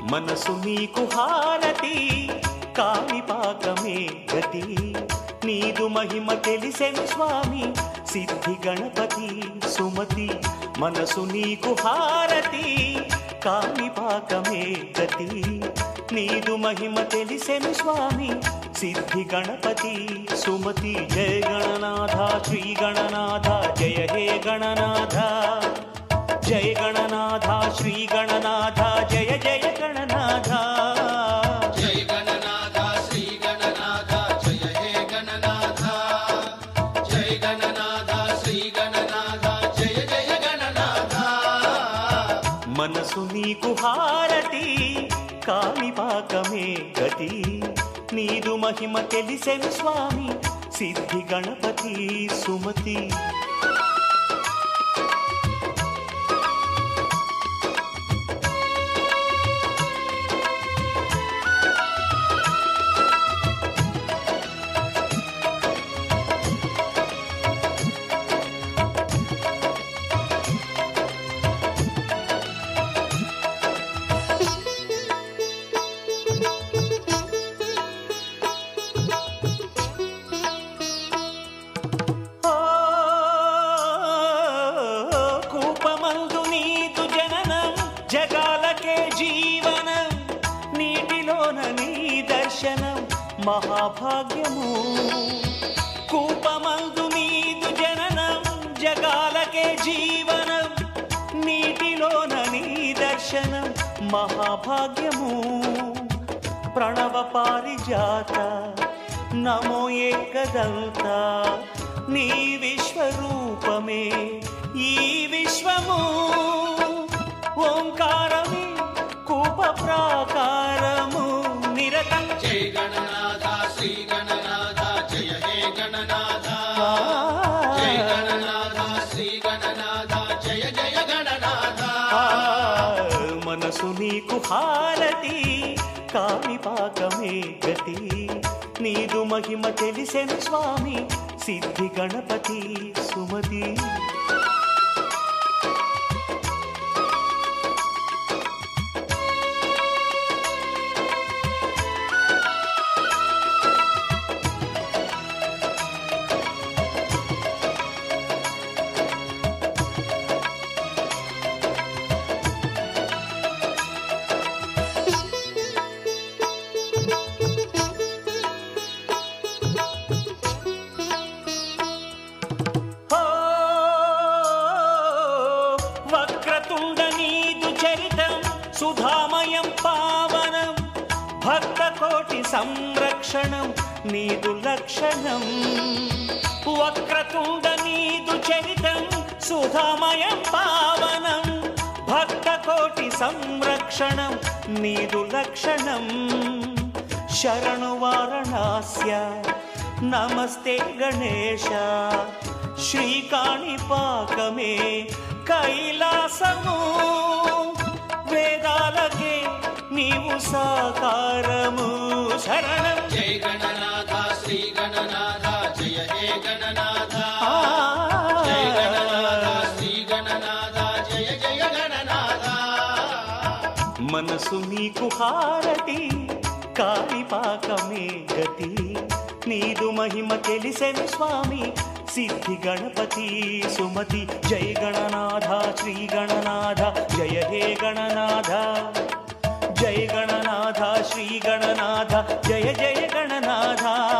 మనసు నీకు హారతి కాణిపాకమే గతి నీదు మహిమ తెలిసెను స్వామి సిద్ధి గణపతి సుమతి మనసు నీకు హారతి కాణిపాకమే గతి నీదు మహిమ తెలిసెను స్వామి సిద్ధి గణపతి సుమతి జయ గణనాథ శ్రీ గణనాథ జయ హే గణనాథ జయ గణనాథ శ్రీ గణనాథ జయ జయ గణనాథ జయ గణనాథ శ్రీ గణనాథ జయ హే గణనాథ జయ గణనాథ శ్రీ గణనాథ జయ జయ గణనాథ మనసు నీకు హారతి కాణిపాకమే గతి నీదు మహిమ తెలిసెను స్వామి సిద్ధి గణపతి సుమతి ఓ కూపమందు నీదు జననం జగాలకే జీవనం నీటిలోన నీ దర్శనం మహాభాగ్యము కూపమందు నీదు జననం జగాలకే జీవనం నీటిలోన నీ దర్శనం మహాభాగ్యము ప్రణవ పారిజాత నమో ఏకదంత నీ విశ్వరూపమే ఈ విశ్వము ఓంకారమే కూప ప్రాకారము నిరతం జయ గణనాథ శ్రీ గణనాథ జయ హే గణనాథ జయ గణనాథ శ్రీ గణనాథ జయ జయ గణనాథ ఆ, మనసు నీకు హారతి కాణిపాకమే గతి నీదు మహిమ తెలిసెను స్వామి సిద్ధి గణపతి సుమతి ఓ వక్రతుండ నీదు చరితం సుధామయం పావనం భక్త కోటి సంరక్షణం నీదు లక్షణం వక్రతుండ నీదు చరితం సుధామయం పావనం భక్త కోటి సంరక్షణం నీదు లక్షణం శరణు వారణాస్య నమస్తే గణేశ శ్రీకాణిపాకమే కైలాసము వేదాలకే నీవు సాకారము శరణం జయ గణనాథ శ్రీ గణనాథ జయ హే గణనాథ ఆ, జయ గణనాథ శ్రీ గణనాథ జయ జయ గణనాథ మనసు నీకు హారతి కాణిపాకమే గతి నీదు మహిమ తెలిసెను స్వామి సిద్ధి గణపతి సుమతి జయ గణనాథ శ్రీ గణనాథ జయ హే గణనాథ జయ గణనాథ శ్రీ గణనాథ జయ జయ గణనాథ